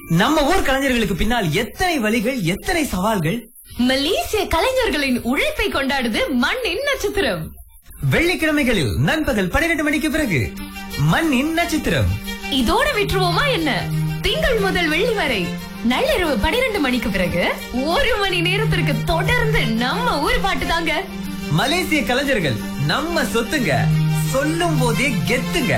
நம்ம ஊர் கலைஞர்களுக்கு பின்னால் எத்தனை வழிகள் எத்தனை சவால்கள் மலேசிய கலைஞர்களின் உழைப்பை கொண்டாடுது மண்ணின் நட்சத்திரம் வெள்ளிக்கிழமைகளில் நண்பகல் பன்னிரண்டு மணிக்கு பிறகு மண்ணின் நட்சத்திரம் இதோட விட்டுருவோமா என்ன திங்கள் முதல் வெள்ளி வரை நள்ளிரவு பனிரெண்டு மணிக்கு பிறகு ஒரு மணி நேரத்திற்கு தொடர்ந்து நம்ம ஊர் பாட்டு தாங்க மலேசிய கலைஞர்கள் நம்ம சொத்துங்க சொல்லும் போதே கெத்துங்க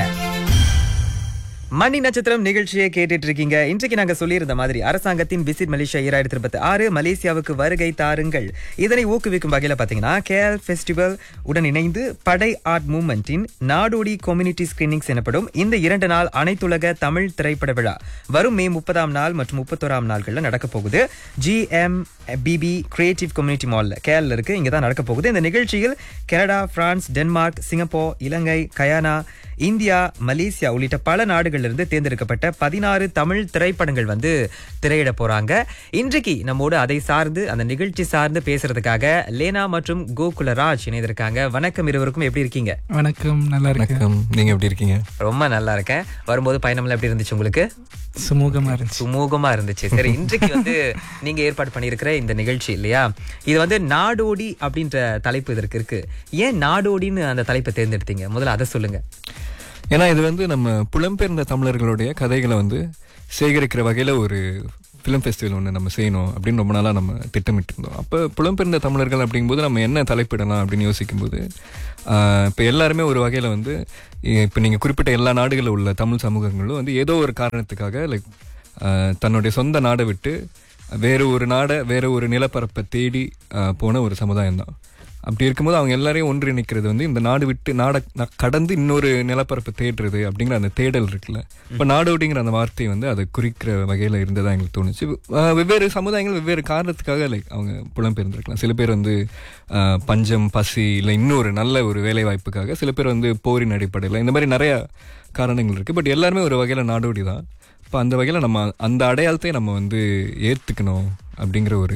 மணி நட்சத்திரம் நிகழ்ச்சியை கேட்டுட்டு இருக்கீங்க இன்றைக்கு நாங்க சொல்லியிருந்த மாதிரி அரசாங்கத்தின் விசிட் மலேசியா இரண்டாயிரத்தி இருபத்தி ஆறு மலேசியாவுக்கு வருகை தாருங்கள் இதனை ஊக்குவிக்கும் வகையில பாத்தீங்கன்னா கேல் ஃபெஸ்டிவல் உடன் இணைந்து படை ஆர்ட் மூவ்மெண்டின் நாடோடி கம்யூனிட்டி ஸ்கிரீனிங்ஸ் எனப்படும் இந்த இரண்டு நாள் அனைத்துலக தமிழ் திரைப்பட விழா வரும் மே முப்பதாம் நாள் மற்றும் முப்பத்தோராம் நாட்கள்ல நடக்க போகுது ஜிஎம் பிபி கிரியேட்டிவ் கம்யூனிட்டி மால்ல கேரள இருக்கு இங்க தான் நடக்க போகுது இந்த நிகழ்ச்சியில் Canada France Denmark Singapore Ilangai Guyana India Malaysia உள்ளிட்ட பல நாடுகள்ல இருந்து தேர்ந்தெடுக்கப்பட்ட பதினாறு தமிழ் திரைப்படங்கள் வந்து திரையிட போறாங்க இன்றைக்கு நம்மோடு அதை சார்ந்து அந்த நிகழ்ச்சி சார்ந்து பேசுறதுக்காக லேனா மற்றும் கோகுலராஜ் இணைந்திருக்காங்க வணக்கம் இருவருக்கும் எப்படி இருக்கீங்க வணக்கம் நல்லா இருக்கு வணக்கம் நீங்க எப்படி இருக்கீங்க ரொம்ப நல்லா இருக்கேன் வரும்போது பயணம்லாம் எப்படி இருந்துச்சு உங்களுக்கு சுமூகமா இருந்துச்சு சுமூகமா இருந்துச்சு சரி இன்றைக்கு வந்து நீங்க ஏற்பாடு பண்ணியிருக்கிற இந்த நிகழ்ச்சி இல்லையா இது வந்து நாடோடி அப்படின்ற தலைப்பு இதற்கு இருக்கு ஏன் நாடோடின்னு அந்த தலைப்பை தேர்ந்தெடுத்தீங்க முதல்ல அதை சொல்லுங்க ஏன்னா இது வந்து நம்ம புலம்பெயர்ந்த தமிழர்களுடைய கதைகளை வந்து சேகரிக்கிற வகையில் ஒரு ஃபிலிம் ஃபெஸ்டிவல் ஒன்று நம்ம செய்யணும் அப்படின்னு ரொம்ப நாளாக நம்ம திட்டமிட்டு இருந்தோம் அப்போ புலம்பெயர்ந்த தமிழர்கள் அப்படிங்கும்போது நம்ம என்ன தலைப்பிடலாம் அப்படின்னு யோசிக்கும்போது இப்போ எல்லாருமே ஒரு வகையில் வந்து இப்போ நீங்கள் குறிப்பிட்ட எல்லா நாடுகளில் உள்ள தமிழ் சமூகங்களும் வந்து ஏதோ ஒரு காரணத்துக்காக லைக் தன்னுடைய சொந்த நாடை விட்டு வேறு ஒரு நாடை வேறு ஒரு நிலப்பரப்பை தேடி ஆஹ், போன ஒரு சமுதாயம் தான் அப்படி இருக்கும்போது அவங்க எல்லாரையும் ஒன்றிணைக்கிறது வந்து இந்த நாடு விட்டு நாட ந- கடந்து இன்னொரு நிலப்பரப்பை தேடுறது அப்படிங்கிற அந்த தேடல் இருக்குல்ல இப்போ நாடோடிங்கிற அந்த வார்த்தை வந்து அதை குறிக்கிற வகையில் இருந்ததா எங்களுக்கு தோணுச்சு ஆஹ், வெவ்வேறு சமுதாயங்கள் வெவ்வேறு காரணத்துக்காக லைக் அவங்க புலம்பெயர்ந்திருக்கலாம் சில பேர் வந்து ஆஹ், பஞ்சம் பசி இல்லை இன்னொரு நல்ல ஒரு வேலை வாய்ப்புக்காக சில பேர் வந்து போரின் அடிப்படையில் இந்த மாதிரி நிறைய காரணங்கள் இருக்குது பட் எல்லாருமே ஒரு வகையில் நாடோடி தான் இப்போ அந்த வகையில் நம்ம அந்த அடையாளத்தை நம்ம வந்து ஏற்றுக்கணும் அப்படிங்கிற ஒரு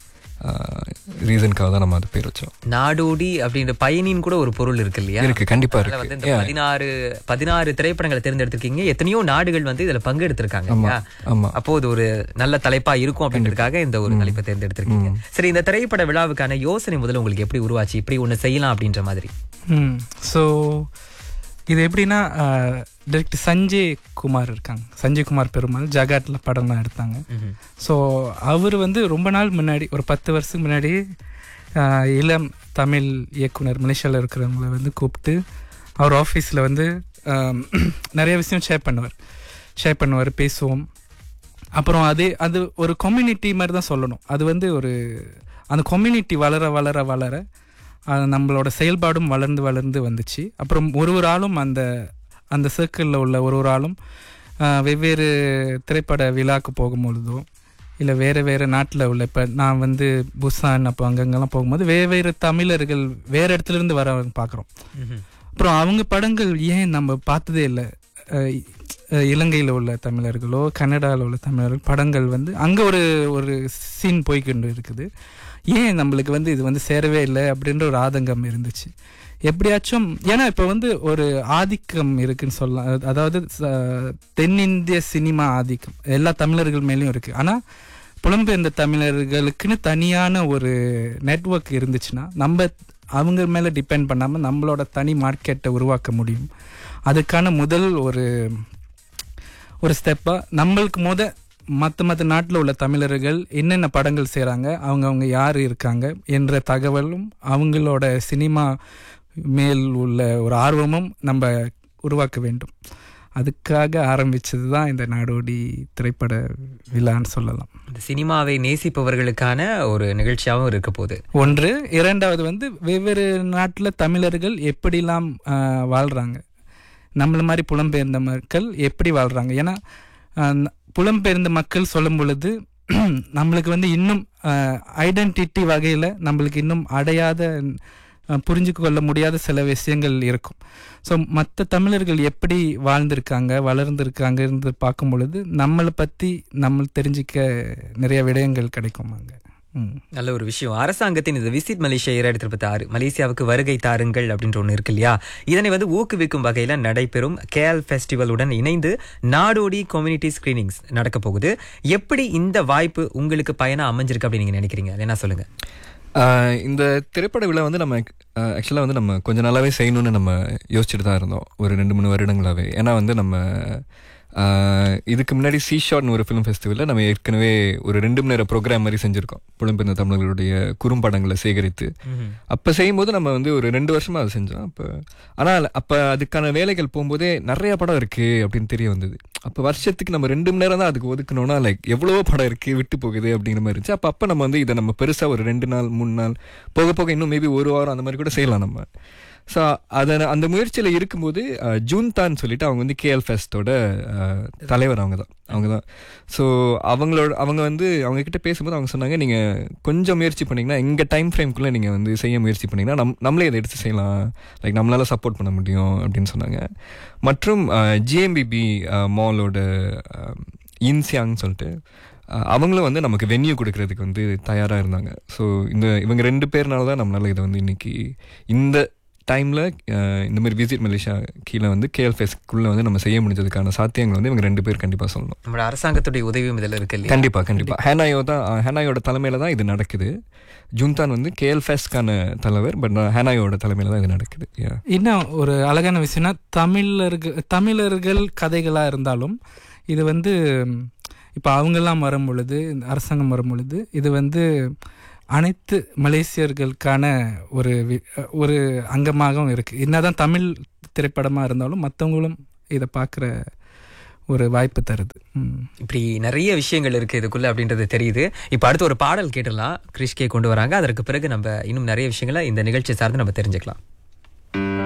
ரீசனுக்காக தான் நம்ம அது பேர் வச்சோம் நாடோடி அப்படின்ற பயணின்னு கூட ஒரு பொருள் இருக்கு இல்லையா இருக்கு கண்டிப்பா அதுல வந்து இருக்கு இந்த Yeah. பதினாறு பதினாறு திரைப்படங்களை தேர்ந்தெடுத்திருக்கீங்க எத்தனையோ நாடுகள் வந்து இதுல பங்கெடுத்திருக்காங்க இல்லையா ஆமா அப்போ இது ஒரு நல்ல தலைப்பா இருக்கும் அப்படின்றதுக்காக இந்த ஒரு தலைப்பை தேர்ந்தெடுத்திருக்கீங்க சரி இந்த திரைப்பட விழாவுக்கான யோசனை முதல்ல உங்களுக்கு எப்படி உருவாச்சு இப்படி ஒண்ணு செய்யலாம் அப்படின்ற மாதிரி ம் ஸோ இது எப்படின்னா டைரக்டர் சஞ்சய் குமார் இருக்காங்க சஞ்சய் குமார் பெருமாள் ஜகாட்டில் படம்லாம் எடுத்தாங்க ஸோ அவர் வந்து ரொம்ப நாள் முன்னாடி ஒரு பத்து வருஷத்துக்கு முன்னாடி ஆஹ், இளம் தமிழ் இயக்குனர் மலேசியாவில் இருக்கிறவங்கள வந்து கூப்பிட்டு அவர் ஆஃபீஸில் வந்து ஆம், நிறைய விஷயம் ஷேர் பண்ணுவார் ஷேர் பண்ணுவார் பேசுவோம் அப்புறம் அதே அது ஒரு கம்யூனிட்டி மாதிரி தான் சொல்லணும் அது வந்து ஒரு அந்த கம்யூனிட்டி வளர வளர வளர அது நம்மளோட செயல்பாடும் வளர்ந்து வளர்ந்து வந்துச்சு அப்புறம் ஒரு ஒரு ஆளும் அந்த அந்த சர்க்கிளில் உள்ள ஒரு ஒரு ஆளும் ஆஹ், வெவ்வேறு திரைப்பட விழாக்கு போகும்பொழுதோ இல்லை வேறு வேறு நாட்டில் உள்ள இப்போ நான் வந்து புசான் அப்போ அங்கங்கெல்லாம் போகும்போது வெவ்வேறு தமிழர்கள் வேறு இடத்துல இருந்து வர பார்க்குறோம் அப்புறம் அவங்க படங்கள் ஏன் நம்ம பார்த்ததே இல்லை இலங்கையில் உள்ள தமிழர்களோ கனடாவில் உள்ள தமிழர்கள் படங்கள் வந்து அங்கே ஒரு ஒரு சீன் போய்க்கொண்டு இருக்குது ஏன் நம்மளுக்கு வந்து இது வந்து சேரவே இல்லை அப்படின்ற ஒரு ஆதங்கம் இருந்துச்சு எப்படியாச்சும் ஏன்னா இப்போ வந்து ஒரு ஆதிக்கம் இருக்குன்னு சொல்லலாம் அது- அதாவது ச- தென்னிந்திய சினிமா ஆதிக்கம் எல்லா தமிழர்கள் மேலேயும் இருக்குது ஆனால் புலம்பெயர்ந்த தமிழர்களுக்குன்னு தனியான ஒரு நெட்வொர்க் இருந்துச்சுன்னா நம்ம அவங்க மேலே டிபெண்ட் பண்ணாமல் நம்மளோட தனி மார்க்கெட்டை உருவாக்க முடியும் அதுக்கான முதல் ஒரு ஒரு ஸ்டெப்பாக நம்மளுக்கு முத மற்ற மற்ற நாட்டில் உள்ள தமிழர்கள் என்னென்ன படங்கள் செய்கிறாங்க அவங்க அவங்க யார் இருக்காங்க என்ற தகவலும் அவங்களோட சினிமா மேல் உள்ள ஒரு ஆர்வமும் நம்ம உருவாக்க வேண்டும் அதுக்காக ஆரம்பிச்சது தான் இந்த நாடோடி திரைப்பட விழான்னு சொல்லலாம் இந்த சினிமாவை நேசிப்பவர்களுக்கான ஒரு நிகழ்ச்சியாகவும் இருக்க போகுது ஒன்று இரண்டாவது வந்து வெவ்வேறு நாட்டில் தமிழர்கள் எப்படிலாம் ஆஹ், வாழ்றாங்க நம்மள மாதிரி புலம்பெயர்ந்த மக்கள் எப்படி வாழ்றாங்க ஏன்னா ஆஹ், ந- புலம்பெயர்ந்த மக்கள் சொல்லும் பொழுது நம்மளுக்கு வந்து இன்னும் ஐடென்டிட்டி வகையில் நம்மளுக்கு இன்னும் அடையாத ஆஹ், புரிஞ்சு கொள்ள முடியாத சில விஷயங்கள் இருக்கும் ஸோ மற்ற தமிழர்கள் எப்படி வாழ்ந்திருக்காங்க வளர்ந்துருக்காங்கன்னு பார்க்கும் பொழுது நம்மளை பற்றி நம்ம தெரிஞ்சிக்க நிறைய விடயங்கள் கிடைக்கும் அங்கே ம். நல்ல ஒரு விஷயம் அரசாங்கத்தின் இந்த விசிட் மலேசியா இரண்டாயிரத்தி இருபத்தி ஆறு மலேசியாவுக்கு வருகை தாருங்கள் அப்படின்ற ஒன்று இருக்கு இல்லையா இதனை வந்து ஊக்குவிக்கும் வகையில நடைபெறும் கேஎல் ஃபெஸ்டிவலுடன் இணைந்து நாடோடி கம்யூனிட்டி ஸ்கிரீனிங்ஸ் நடக்க போகுது எப்படி இந்த வாய்ப்பு உங்களுக்கு பயனா அமைஞ்சிருக்கு அப்படின்னு நீங்க நினைக்கிறீங்க அது என்ன சொல்லுங்க ஆஹ் இந்த திரைப்பட விழா வந்து நம்ம ஆக்சுவலாக வந்து நம்ம கொஞ்ச நாளாவே செய்யணும்னு நம்ம யோசிச்சுட்டு தான் இருந்தோம் ஒரு ரெண்டு மூணு வருடங்களாவே ஏன்னா வந்து நம்ம ஆஹ் இதுக்கு முன்னாடி சி ஷாட்னு ஒரு ஃபிலிம் ஃபெஸ்டிவலில் நம்ம ஏற்கனவே ஒரு ரெண்டு மணி நேரம் ப்ரோக்ராம் மாதிரி செஞ்சுருக்கோம் புலம்பெயர்ந்த தமிழர்களுடைய குறும்படங்களை சேகரித்து அப்போ செய்யும்போது நம்ம வந்து ஒரு ரெண்டு வருஷமா அதை செஞ்சோம் அப்போ ஆனால் அப்போ அதுக்கான வேலைகள் போகும்போதே நிறைய படம் இருக்கு அப்படின்னு தெரிய வந்தது அப்போ வருஷத்துக்கு நம்ம ரெண்டு மணி நேரம் தான் அதுக்கு ஒதுக்கணும்னா லைக் எவ்வளவோ படம் இருக்கு விட்டு போகுது அப்படிங்கிற மாதிரி இருந்துச்சு அப்போ அப்போ நம்ம வந்து இதை நம்ம பெருசாக ஒரு ரெண்டு நாள் மூணு நாள் போக போக இன்னும் மேபி ஒரு வாரம் அந்த மாதிரி கூட செய்யலாம் நம்ம ஸோ அதை அந்த முயற்சியில் இருக்கும்போது அஹ், ஜூன் தான் சொல்லிட்டு அவங்க வந்து கேஎல் ஃபெஸ்டோட அஹ், தலைவர் அவங்க தான் அவங்க தான் ஸோ அவங்களோட அவங்க வந்து அவங்க கிட்ட பேசும்போது அவங்க சொன்னாங்க நீங்கள் கொஞ்சம் முயற்சி பண்ணீங்கன்னா எங்கள் டைம் ஃப்ரேம்குள்ளே நீங்கள் வந்து செய்ய முயற்சி பண்ணீங்கன்னா நம் நம்மளே இதை எடுத்து செய்யலாம் லைக் நம்மளால சப்போர்ட் பண்ண முடியும் அப்படின்னு சொன்னாங்க மற்றும் ஜிஎம்பிபி மாலோட இன்சியாங்னு சொல்லிட்டு அஹ், அவங்களும் வந்து நமக்கு வென்யூ கொடுக்கறதுக்கு வந்து தயாராக இருந்தாங்க ஸோ இந்த இவங்க ரெண்டு பேர்னால தான் நம்மளால இதை வந்து இன்னைக்கு இந்த டைமில் இந்த மாதிரி விசிட் மலேசியா கீழே வந்து கேஎல் ஃபெஸ்க்குள்ளே வந்து நம்ம செய்ய முடிஞ்சதுக்கான சாத்தியங்கள் வந்து இவங்க ரெண்டு பேர் கண்டிப்பாக சொல்லணும் நம்மளோட அரசாங்கத்துடைய உதவியும் இதுல இருக்கு இல்லையா கண்டிப்பா கண்டிப்பா ஹேனாயோ தான் ஹேனாயோட தலைமையில தான் இது நடக்குது ஜூன்தான் வந்து கேஎல் ஃபெஸ்ட்கான தலைவர் பட் ஹேனாயோட தலைமையில தான் இது நடக்குது Yeah. இன்னும் ஒரு அழகான விஷயம்னா தமிழர்கள் தமிழர்கள் கதைகளாக இருந்தாலும் இது வந்து இப்போ அவங்கெல்லாம் வரும் பொழுது இந்த அரசாங்கம் வரும் பொழுது இது வந்து அனைத்து மலேசியர்களுக்கான ஒரு வி- ஒரு அங்கமாகவும் இருக்குது என்னதான் தமிழ் திரைப்படமாக இருந்தாலும் மற்றவங்களும் இதை பார்க்குற ஒரு வாய்ப்பு தருது ம். இப்படி நிறைய விஷயங்கள் இருக்கு இதுக்குள்ள அப்படின்றது தெரியுது இப்போ அடுத்து ஒரு பாடல் கேட்டுடலாம் கிறிஷ்கே கொண்டு வராங்க அதற்கு பிறகு நம்ம இன்னும் நிறைய விஷயங்களை இந்த நிகழ்ச்சி சார்ந்து நம்ம தெரிஞ்சுக்கலாம்